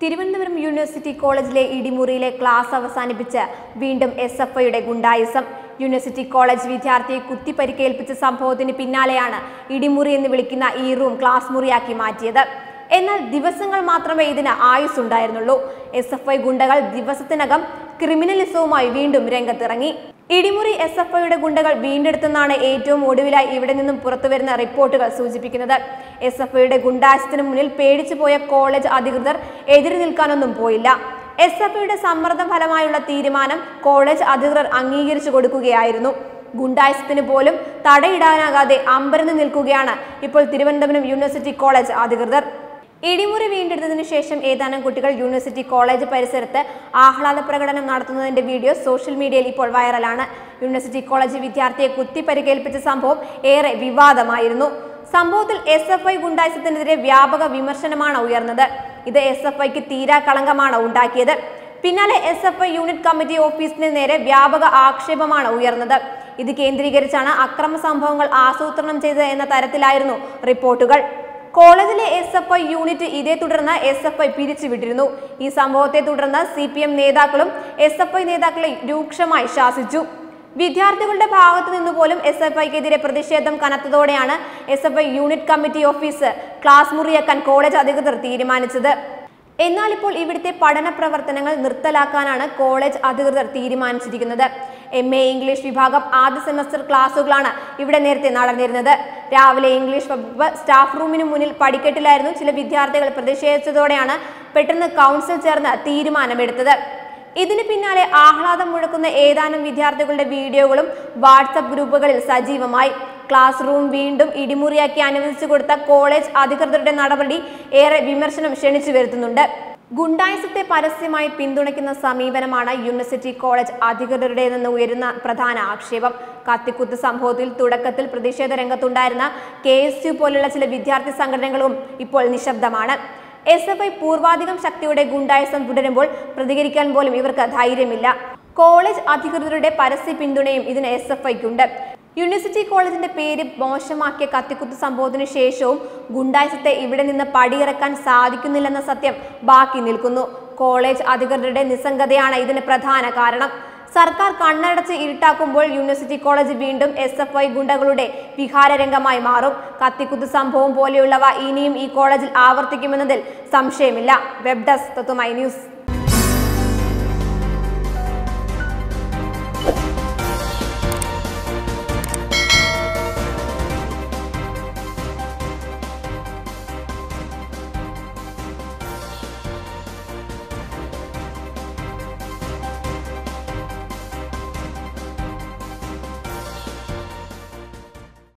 Thiruvananthapuram university കോളേജിലെ ഇടിമുറിയിലെ class അവസാനിപ്പിച്ച് വീണ്ടും എസ് എഫ് ഐയുടെ ഗുണ്ടായിസം യൂണിവേഴ്സിറ്റി കോളേജ് വിദ്യാർത്ഥിയെ കുത്തിപ്പരിക്കേൽപ്പിച്ച സംഭവത്തിന് പിന്നാലെയാണ് ഇടിമുറി എന്ന് വിളിക്കുന്ന ഈ റൂം ക്ലാസ് മുറിയാക്കി മാറ്റിയത് എന്നാൽ ദിവസങ്ങൾ മാത്രമേ ഇതിന് ആയുസ് ഉണ്ടായിരുന്നുള്ളൂ എസ് എഫ് ഐ ഗുണ്ടകൾ ദിവസത്തിനകം ക്രിമിനലിസവുമായി വീണ്ടും രംഗത്തിറങ്ങി ഇടിമുറി എസ് എഫ് ഐയുടെ ഗുണ്ടകൾ വീണ്ടെടുത്തെന്നാണ് ഏറ്റവും ഒടുവിലായി ഇവിടെ നിന്നും പുറത്തുവരുന്ന റിപ്പോർട്ടുകൾ സൂചിപ്പിക്കുന്നത് എസ് എഫ് ഐയുടെ ഗുണ്ടാശത്തിന് മുന്നിൽ പേടിച്ചു പോയ കോളേജ് അധികൃതർ എതിര് നിൽക്കാനൊന്നും പോയില്ല എസ് എഫ് ഐയുടെ സമ്മർദ്ദം ഫലമായുള്ള തീരുമാനം കോളേജ് അധികൃതർ അംഗീകരിച്ചു കൊടുക്കുകയായിരുന്നു ഗുണ്ടായസത്തിന് പോലും തടയിടാനാകാതെ അമ്പരന്ന് നിൽക്കുകയാണ് ഇപ്പോൾ തിരുവനന്തപുരം യൂണിവേഴ്സിറ്റി കോളേജ് അധികൃതർ ഇടിമുറി വീണ്ടെടുത്തതിനു ശേഷം ഏതാനും കുട്ടികൾ യൂണിവേഴ്സിറ്റി കോളേജ് പരിസരത്ത് ആഹ്ലാദ പ്രകടനം നടത്തുന്നതിന്റെ വീഡിയോ സോഷ്യൽ മീഡിയയിൽ ഇപ്പോൾ വൈറലാണ് യൂണിവേഴ്സിറ്റി കോളേജ് വിദ്യാർത്ഥിയെ കുത്തിപ്പരിക്കേൽപ്പിച്ച സംഭവം ഏറെ വിവാദമായിരുന്നു സംഭവത്തിൽ എസ് എഫ് ഐ ഗുണ്ടായസത്തിനെതിരെ വ്യാപക വിമർശനമാണ് ഉയർന്നത് ഇത് എസ് എഫ് ഐക്ക് തീരാ കളങ്കമാണ് ഉണ്ടാക്കിയത് പിന്നാലെ S F I unit committee ഓഫീസിന് നേരെ വ്യാപക ആക്ഷേപമാണ് ഉയർന്നത് ഇത് കേന്ദ്രീകരിച്ചാണ് അക്രമ സംഭവങ്ങൾ ആസൂത്രണം ചെയ്തത് എന്ന തരത്തിലായിരുന്നു റിപ്പോർട്ടുകൾ കോളേജിലെ എസ് എഫ് ഐ യൂണിറ്റ് ഇതേ തുടർന്ന് എസ് എഫ് ഐ പിരിച്ചുവിട്ടിരുന്നു ഈ സംഭവത്തെ തുടർന്ന് സി പി എം നേതാക്കളും എസ് എഫ് ഐ നേതാക്കളെ രൂക്ഷമായി ശാസിച്ചു വിദ്യാർത്ഥികളുടെ ഭാഗത്തു നിന്ന് പോലും എസ് എഫ് ഐക്കെതിരെ പ്രതിഷേധം കനത്തതോടെയാണ് S F I unit committee office class മുറിയാക്കാൻ കോളേജ് അധികൃതർ തീരുമാനിച്ചത് എന്നാൽ ഇപ്പോൾ ഇവിടുത്തെ പഠന പ്രവർത്തനങ്ങൾ നിർത്തലാക്കാനാണ് കോളേജ് അധികൃതർ തീരുമാനിച്ചിരിക്കുന്നത് എം എ ഇംഗ്ലീഷ് വിഭാഗം ആദ്യ സെമസ്റ്റർ ക്ലാസുകളാണ് ഇവിടെ നേരത്തെ നടന്നിരുന്നത് രാവിലെ ഇംഗ്ലീഷ് വകുപ്പ് സ്റ്റാഫ് റൂമിന് മുന്നിൽ പടിക്കെട്ടിലായിരുന്നു ചില വിദ്യാർത്ഥികൾ പ്രതിഷേധിച്ചതോടെയാണ് പെട്ടെന്ന് കൗൺസിൽ ചേർന്ന് തീരുമാനമെടുത്തത് ഇതിന് പിന്നാലെ ആഹ്ലാദം മുഴക്കുന്ന ഏതാനും വിദ്യാർത്ഥികളുടെ വീഡിയോകളും വാട്സപ്പ് ഗ്രൂപ്പുകളിൽ സജീവമായി ക്ലാസ് റൂം വീണ്ടും ഇടിമുറിയാക്കി അനുവദിച്ചു കൊടുത്ത കോളേജ് അധികൃതരുടെ നടപടി ഏറെ വിമർശനം ക്ഷണിച്ചു വരുത്തുന്നുണ്ട് ഗുണ്ടായസത്തെ പരസ്യമായി പിന്തുണയ്ക്കുന്ന സമീപനമാണ് യൂണിവേഴ്സിറ്റി കോളേജ് അധികൃതരുടേതെന്ന് ഉയരുന്ന പ്രധാന ആക്ഷേപം കത്തിക്കുത്ത് സംഭവത്തിൽ തുടക്കത്തിൽ പ്രതിഷേധ രംഗത്തുണ്ടായിരുന്ന കെ എസ് യു പോലുള്ള ചില വിദ്യാർത്ഥി സംഘടനകളും ഇപ്പോൾ നിശബ്ദമാണ് എസ് എഫ് ഐ പൂർവാധികം ശക്തിയുടെ ഗുണ്ടായസം തുടരുമ്പോൾ പ്രതികരിക്കാൻ പോലും ഇവർക്ക് ധൈര്യമില്ല കോളേജ് അധികൃതരുടെ പരസ്യ പിന്തുണയും ഇതിന് എസ് എഫ് ഐക്കുണ്ട് യൂണിവേഴ്സിറ്റി കോളേജിന്റെ പേര് മോശമാക്കിയ കത്തിക്കുത്ത് സംഭവത്തിനു ശേഷവും ഗുണ്ടായസത്തെ ഇവിടെ നിന്ന് പടിയിറക്കാൻ സാധിക്കുന്നില്ലെന്ന സത്യം ബാക്കി നിൽക്കുന്നു കോളേജ് അധികൃതരുടെ നിസ്സംഗതയാണ് ഇതിന് പ്രധാന കാരണം സർക്കാർ കണ്ണടച്ച് ഇരുട്ടാക്കുമ്പോൾ യൂണിവേഴ്സിറ്റി കോളേജ് വീണ്ടും എസ് എഫ് ഐ ഗുണ്ടകളുടെ വിഹാരരംഗമായി മാറും കത്തിക്കുത്ത് സംഭവം പോലെയുള്ളവ ഇനിയും ഈ കോളേജിൽ ആവർത്തിക്കുമെന്നതിൽ സംശയമില്ല വെബ് ഡെസ്ക് തത്വമൈ ന്യൂസ്